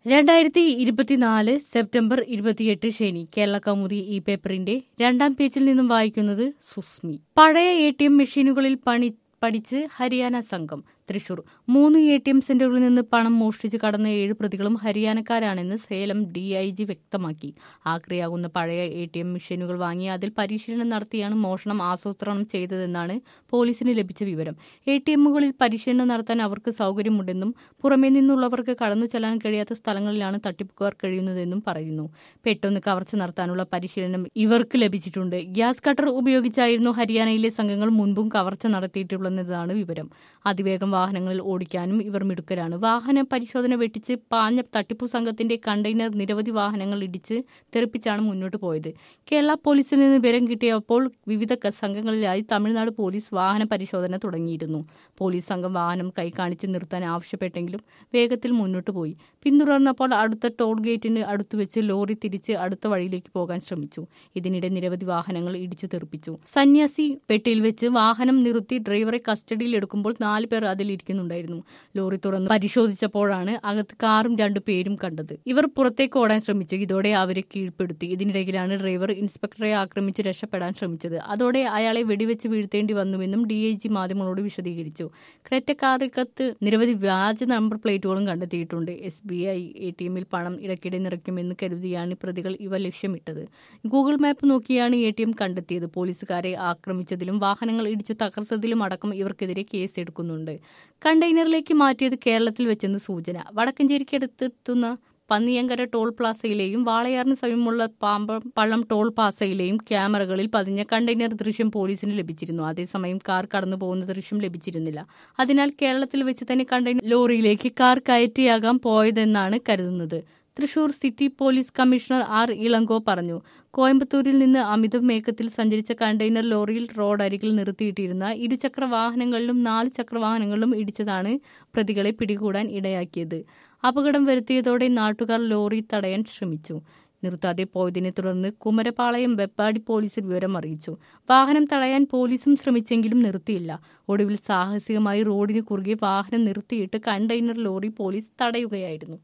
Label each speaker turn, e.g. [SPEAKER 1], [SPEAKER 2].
[SPEAKER 1] രണ്ടായിരത്തി ഇരുപത്തിനാല് സെപ്റ്റംബർ ഇരുപത്തിയെട്ട് ശനി കേരള കൗമുദി ഈ പേപ്പറിന്റെ രണ്ടാം പേജിൽ നിന്നും വായിക്കുന്നത് സുസ്മി പഴയ എ ടി എം മെഷീനുകളിൽ പണി പഠിച്ച് ഹരിയാന സംഘം തൃശൂർ മൂന്ന് എ ടി എം സെന്ററുകളിൽ നിന്ന് പണം മോഷ്ടിച്ച് കടന്ന ഏഴ് പ്രതികളും ഹരിയാനക്കാരാണെന്ന് സേലം ഡി ഐ ജി വ്യക്തമാക്കി ആക്രിയാകുന്ന പഴയ എ ടി എം മെഷീനുകൾ വാങ്ങി അതിൽ പരിശീലനം നടത്തിയാണ് മോഷണം ആസൂത്രണം ചെയ്തതെന്നാണ് പോലീസിന് ലഭിച്ച വിവരം എ ടി എമ്മുകളിൽ പരിശീലനം നടത്താൻ അവർക്ക് സൗകര്യമുണ്ടെന്നും പുറമേ നിന്നുള്ളവർക്ക് കടന്നു ചെല്ലാൻ കഴിയാത്ത സ്ഥലങ്ങളിലാണ് തട്ടിപ്പുകാർ കഴിയുന്നതെന്നും പറയുന്നു പെട്ടെന്ന് കവർച്ച നടത്താനുള്ള പരിശീലനം ഇവർക്ക് ലഭിച്ചിട്ടുണ്ട് ഗ്യാസ് കട്ടർ ഉപയോഗിച്ചായിരുന്നു ഹരിയാനയിലെ സംഘങ്ങൾ മുൻപും കവർച്ച നടത്തിയിട്ടുള്ളതാണ് വിവരം അതിവേഗം വാഹനങ്ങളിൽ ഓടിക്കാനും ഇവർ മിടുക്കരാണ് വാഹന പരിശോധന വെട്ടിച്ച് പാഞ്ഞ തട്ടിപ്പു സംഘത്തിന്റെ കണ്ടെയ്നർ നിരവധി വാഹനങ്ങൾ ഇടിച്ച് തെറിപ്പിച്ചാണ് മുന്നോട്ട് പോയത് കേരള പോലീസിൽ നിന്ന് വിവരം കിട്ടിയപ്പോൾ വിവിധ ക- സംഘങ്ങളിലായി തമിഴ്നാട് പോലീസ് വാഹന പരിശോധന തുടങ്ങിയിരുന്നു പോലീസ് സംഘം വാഹനം കൈ കാണിച്ച് നിർത്താൻ ആവശ്യപ്പെട്ടെങ്കിലും വേഗത്തിൽ മുന്നോട്ട് പോയി പിന്തുടർന്നപ്പോൾ അടുത്ത ടോൾ ഗേറ്റിന് അടുത്ത് വെച്ച് ലോറി തിരിച്ച് അടുത്ത വഴിയിലേക്ക് പോകാൻ ശ്രമിച്ചു ഇതിനിടെ നിരവധി വാഹനങ്ങൾ ഇടിച്ചു തെറിപ്പിച്ചു സന്യാസി പെട്ടിയിൽ വെച്ച് വാഹനം നിർത്തി ഡ്രൈവറെ കസ്റ്റഡിയിൽ എടുക്കുമ്പോൾ നാല് പേർ അതിലിരിക്കുന്നുണ്ടായിരുന്നു ലോറി തുറന്ന് പരിശോധിച്ചപ്പോഴാണ് അകത്ത് കാറും രണ്ടു പേരും കണ്ടത് ഇവർ പുറത്തേക്ക് ഓടാൻ ശ്രമിച്ചു ഇതോടെ അവരെ കീഴ്പ്പെടുത്തി ഇതിനിടയിലാണ് ഡ്രൈവർ ഇൻസ്പെക്ടറെ ആക്രമിച്ച് രക്ഷപ്പെടാൻ ശ്രമിച്ചത് അതോടെ അയാളെ വെടിവെച്ച് വീഴ്ത്തേണ്ടി വന്നുവെന്നും ഡി ഐ ജി മാധ്യമങ്ങളോട് വിശദീകരിച്ചു ക്രെറ്റക്കാറിക്കത്ത് നിരവധി വ്യാജ നമ്പർ പ്ലേറ്റുകളും കണ്ടെത്തിയിട്ടുണ്ട് S B I A T എമ്മിൽ പണം ഇടയ്ക്കിടെ നിറയ്ക്കുമെന്ന് കരുതിയാണ് പ്രതികൾ ഇവ ലക്ഷ്യമിട്ടത് ഗൂഗിൾ മാപ്പ് നോക്കിയാണ് എ ടി എം കണ്ടെത്തിയത് പോലീസുകാരെ ആക്രമിച്ചതിലും വാഹനങ്ങൾ ഇടിച്ചു തകർത്തതിലും അടക്കം ഇവർക്കെതിരെ കേസ് എടുക്കുന്നുണ്ട് കണ്ടെയ്നറിലേക്ക് മാറ്റിയത് കേരളത്തിൽ വെച്ചെന്ന് സൂചന വടക്കഞ്ചേരിക്കടുത്തെത്തുന്ന പന്നിയങ്കര ടോൾ പ്ലാസയിലെയും വാളയാറിന് സമീപമുള്ള പാമ്പം പള്ളം ടോൾ പ്ലാസയിലെയും ക്യാമറകളിൽ പതിഞ്ഞ കണ്ടെയ്നർ ദൃശ്യം പോലീസിന് ലഭിച്ചിരുന്നു അതേസമയം കാർ കടന്നു പോകുന്ന ദൃശ്യം ലഭിച്ചിരുന്നില്ല അതിനാൽ കേരളത്തിൽ വെച്ച് തന്നെ കണ്ടെയ്നർ ലോറിയിലേക്ക് കാർ കയറ്റിയാകാം പോയതെന്നാണ് കരുതുന്നത് Thrissur city police commissioner R Elango പറഞ്ഞു കോയമ്പത്തൂരിൽ നിന്ന് അമിത വേഗത്തിൽ സഞ്ചരിച്ച കണ്ടെയ്നർ ലോറിയിൽ റോഡരികിൽ നിർത്തിയിട്ടിരുന്ന ഇരുചക്ര വാഹനങ്ങളിലും നാല് ചക്ര വാഹനങ്ങളിലും ഇടിച്ചതാണ് പ്രതികളെ പിടികൂടാൻ ഇടയാക്കിയത് അപകടം വരുത്തിയതോടെ നാട്ടുകാർ ലോറി തടയാൻ ശ്രമിച്ചു നിർത്താതെ പോയതിനെ തുടർന്ന് കുമരപാളയം വെപ്പാടി പോലീസിൽ വിവരം അറിയിച്ചു വാഹനം തടയാൻ പോലീസും ശ്രമിച്ചെങ്കിലും നിർത്തിയില്ല ഒടുവിൽ സാഹസികമായി റോഡിന് കുറുകെ വാഹനം നിർത്തിയിട്ട് കണ്ടെയ്നർ ലോറി പോലീസ് തടയുകയായിരുന്നു